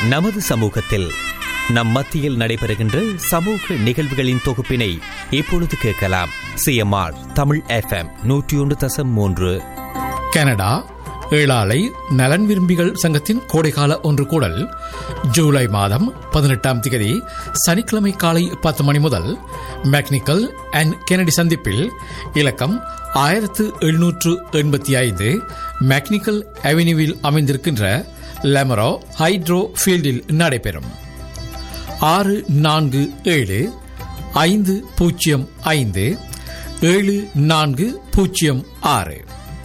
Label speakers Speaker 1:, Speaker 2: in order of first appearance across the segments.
Speaker 1: நமது சமூகத்தில் நம் மத்தியில் நடைபெறுகின்ற சமூக நிகழ்வுகளின் தொகுப்பினை இப்பொழுது கேட்கலாம் சிஎம்ஆர் தமிழ் எஃப்எம் நூற்றி ஒன்று தசம் மூன்று
Speaker 2: கனடா ஏழாலை நலன் விரும்பிகள் சங்கத்தின் கோடைகால ஒன்று கூடல் ஜூலை மாதம் பதினெட்டாம் தேதி சனிக்கிழமை காலை பத்து மணி முதல் மெக்னிக்கல் அண்ட் கெனடி சந்திப்பில் இலக்கம் ஆயிரத்து எழுநூற்று எண்பத்தி ஐந்து மெக்னிக்கல் அவென்யூவில் அமைந்திருக்கின்ற லெமரோ ஹைட்ரோ ஃபீல்டில் நடைபெறும் ஆறு நான்கு ஏழு ஐந்து பூஜ்ஜியம் ஐந்து ஏழு நான்கு பூஜ்ஜியம் ஆறு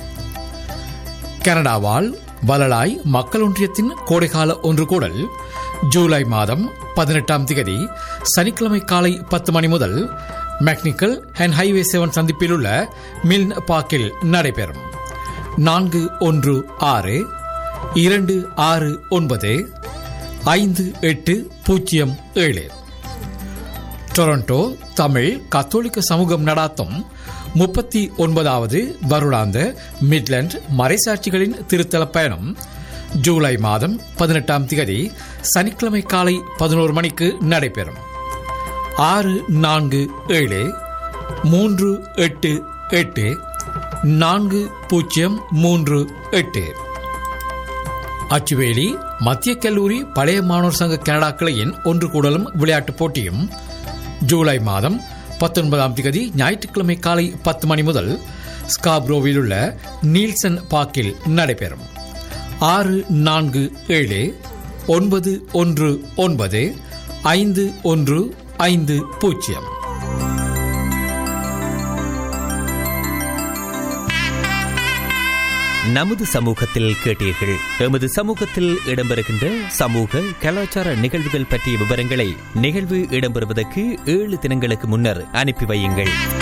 Speaker 2: கனடாவால் வலலாய் மக்கள் ஒன்றியத்தின் கோடைகால ஒன்று கூடல் ஜூலை மாதம் பதினெட்டாம் திகதி சனிக்கிழமை காலை பத்து மணி முதல் மெக்னிக்கல் அண்ட் ஹைவே செவன் சந்திப்பில் உள்ள மில்ன் பார்க்கில் நடைபெறும் நான்கு ஒன்று ஆறு இரண்டு ஆறு ஒன்பது ஐந்து எட்டு பூஜ்ஜியம் ஏழு டொரண்டோ தமிழ் கத்தோலிக்க சமூகம் நடாத்தும் முப்பத்தி ஒன்பதாவது வருடாந்த மிட்லண்ட் மறைசாட்சிகளின் திருத்தல பயணம் ஜூலை மாதம் பதினெட்டாம் திகதி சனிக்கிழமை காலை பதினோரு மணிக்கு நடைபெறும் ஆறு நான்கு ஏழு மூன்று எட்டு எட்டு நான்கு பூஜ்ஜியம் மூன்று எட்டு அச்சுவேலி மத்திய கல்லூரி பழைய மாணவர் சங்க கனடா கிளையின் ஒன்று கூடலும் விளையாட்டுப் போட்டியும் ஜூலை மாதம் பத்தொன்பதாம் தேதி ஞாயிற்றுக்கிழமை காலை பத்து மணி முதல் ஸ்காப்ரோவில் உள்ள நீல்சன் பார்க்கில் நடைபெறும் ஆறு நான்கு ஏழு ஒன்பது ஒன்று ஒன்பது ஐந்து ஒன்று ஐந்து பூஜ்ஜியம்
Speaker 1: நமது சமூகத்தில் கேட்டீர்கள் எமது சமூகத்தில் இடம்பெறுகின்ற சமூக கலாச்சார நிகழ்வுகள் பற்றிய விவரங்களை நிகழ்வு இடம்பெறுவதற்கு ஏழு தினங்களுக்கு முன்னர் அனுப்பி வையுங்கள்